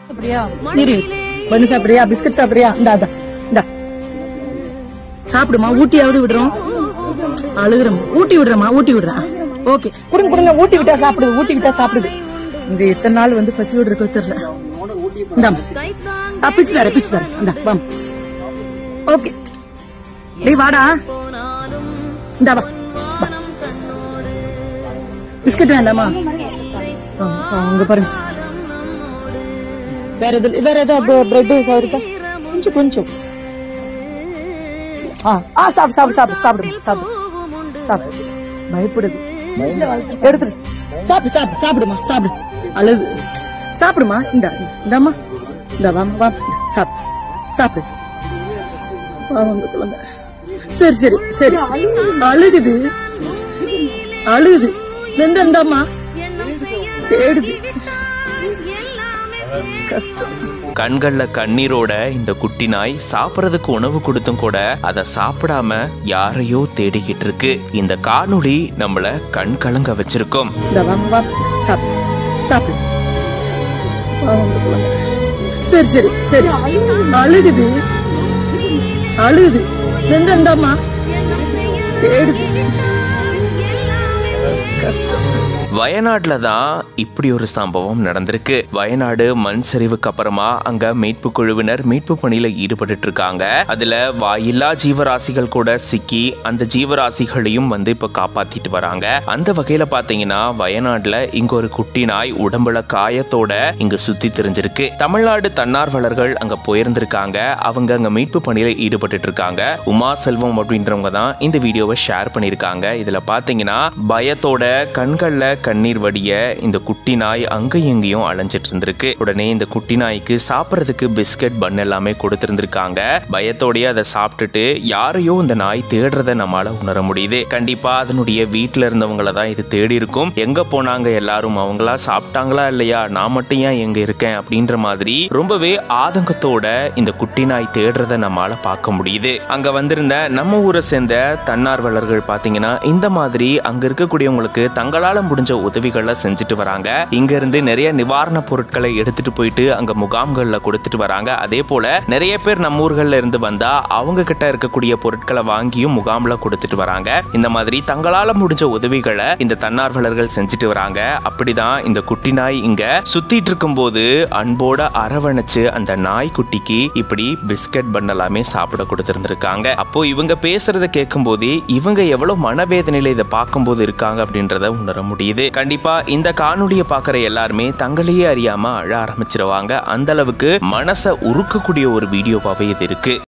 சாப்பிடுறியா இரு பண்ணு சாப்பிடுறியா பிஸ்கட் சாப்பிடுறியா இந்தா இந்தா இந்தா சாப்பிடுமா ஊட்டியாவது விடுறோம் அழுகுறோம் ஊட்டி விடுறமா ஊட்டி விடுறேன் ஓகே குடுங்க குடுங்க ஊட்டி விட்டா சாப்பிடுது ஊட்டி விட்டா சாப்பிடுது இந்த இத்தனை நாள் வந்து பசி விடுறதுக்கு தெரியல இந்தாம் ஆ, பிச்சு தர பிச்சு தர இந்தா வாம் ஓகே டேய் வாடா இந்தா வா வா. பிஸ்கட் வேண்டாமா ஆ, ஆ, அங்க பாருங்க வேற எது வேற ஏதாவது பிரெட் இருக்கா கொஞ்சம் கொஞ்சம் ஆ ஆ சாப்பிடு சாப்பிடு சாப்பிடு சாப்பிடு சாப்பிடு சாப்பிடு பயப்படுது எடுத்துரு சாப்பிடு சாப்பிடு சாப்பிடுமா சாப்பிடு அழுது சாப்பிடுமா இந்த இந்தாம்மா இந்த வாமா வா சாப்பிடு சாப்பிடு பாவம் குழந்தை சரி சரி சரி அழுகுது அழுகுது இந்த இந்தாம்மா தேடுது கஷ்டம் கண்கள்ல கண்ணீரோட இந்த குட்டி நாய் சாப்பிடறதுக்கு உணவு கொடுத்தும் கூட அதை சாப்பிடாம யாரையோ தேடிக்கிட்டு இருக்கு இந்த காணொளி நம்மள கண் கலங்க வச்சிருக்கோம் இந்த வாமா வா சாப்பிடு சாப்பிடு பாவம் இந்த குழந்தை. சரி சரி சரி அழுகுது அழுகுது எந்த இந்தாம்மா தேடுது கஷ்டம் வயநாட்டுல தான் இப்படி ஒரு சம்பவம் நடந்திருக்கு வயநாடு மண் சரிவுக்கு அப்புறமா அங்க மீட்பு குழுவினர் மீட்பு பணியில ஈடுபட்டு இருக்காங்க அதுல வாயில்லா ஜீவராசிகள் கூட சிக்கி அந்த ஜீவராசிகளையும் வந்து இப்ப காப்பாத்திட்டு வராங்க அந்த வகையில பாத்தீங்கன்னா வயநாட்டுல இங்க ஒரு குட்டி நாய் உடம்புல காயத்தோட இங்க சுத்தி தெரிஞ்சிருக்கு தமிழ்நாடு தன்னார்வலர்கள் அங்க போயிருந்திருக்காங்க அவங்க அங்க மீட்பு பணியில ஈடுபட்டு இருக்காங்க உமா செல்வம் அப்படின்றவங்க தான் இந்த வீடியோவை ஷேர் பண்ணிருக்காங்க இதுல பாத்தீங்கன்னா பயத்தோட கண்கள்ல கண்ணீர் வடிய இந்த குட்டி நாய் அங்கேயும் இங்கேயும் அலைஞ்சிட்டு இருந்திருக்கு உடனே இந்த குட்டி நாய்க்கு சாப்பிட்றதுக்கு பிஸ்கட் பன் எல்லாமே கொடுத்திருந்திருக்காங்க பயத்தோடயே அதை சாப்பிட்டுட்டு யாரையோ இந்த நாய் தேடுறத நம்மளால உணர முடியுது கண்டிப்பா அதனுடைய வீட்டுல இருந்தவங்கள தான் இது தேடி இருக்கும் எங்க போனாங்க எல்லாரும் அவங்களா சாப்பிட்டாங்களா இல்லையா நான் மட்டும் ஏன் எங்க இருக்கேன் அப்படின்ற மாதிரி ரொம்பவே ஆதங்கத்தோட இந்த குட்டி நாய் தேடுறத நம்மளால பார்க்க முடியுது அங்க வந்திருந்த நம்ம ஊரை சேர்ந்த தன்னார்வலர்கள் பாத்தீங்கன்னா இந்த மாதிரி அங்க இருக்கக்கூடியவங்களுக்கு தங்களால முடிஞ்ச உதவிகளை செஞ்சுட்டு வராங்க இங்க இருந்து நிறைய நிவாரண பொருட்களை எடுத்துட்டு போயிட்டு அங்க முகாம்கள்ல கொடுத்துட்டு வராங்க அதே போல நிறைய பேர் நம்ம ஊர்கள்ல இருந்து வந்தா அவங்க கிட்ட இருக்கக்கூடிய பொருட்களை வாங்கியும் முகாம்ல கொடுத்துட்டு வராங்க இந்த மாதிரி தங்களால முடிஞ்ச உதவிகளை இந்த தன்னார்வலர்கள் செஞ்சுட்டு வராங்க அப்படிதான் இந்த குட்டி நாய் இங்க சுத்திட்டு இருக்கும்போது அன்போட அரவணைச்சு அந்த நாய்க்குட்டிக்கு இப்படி பிஸ்கட் பன் எல்லாமே சாப்பிட கொடுத்திருந்திருக்காங்க அப்போ இவங்க பேசுறத கேட்கும்போது இவங்க எவ்வளவு மனவேதனையில இதை பார்க்கும்போது இருக்காங்க அப்படின்றத உணர முடியுது கண்டிப்பா இந்த காணொளியை பார்க்குற எல்லாருமே தங்களையே அறியாம அழ ஆரம்பிச்சிருவாங்க அந்த அளவுக்கு மனசை உருக்கக்கூடிய ஒரு வீடியோவாவே இது இருக்கு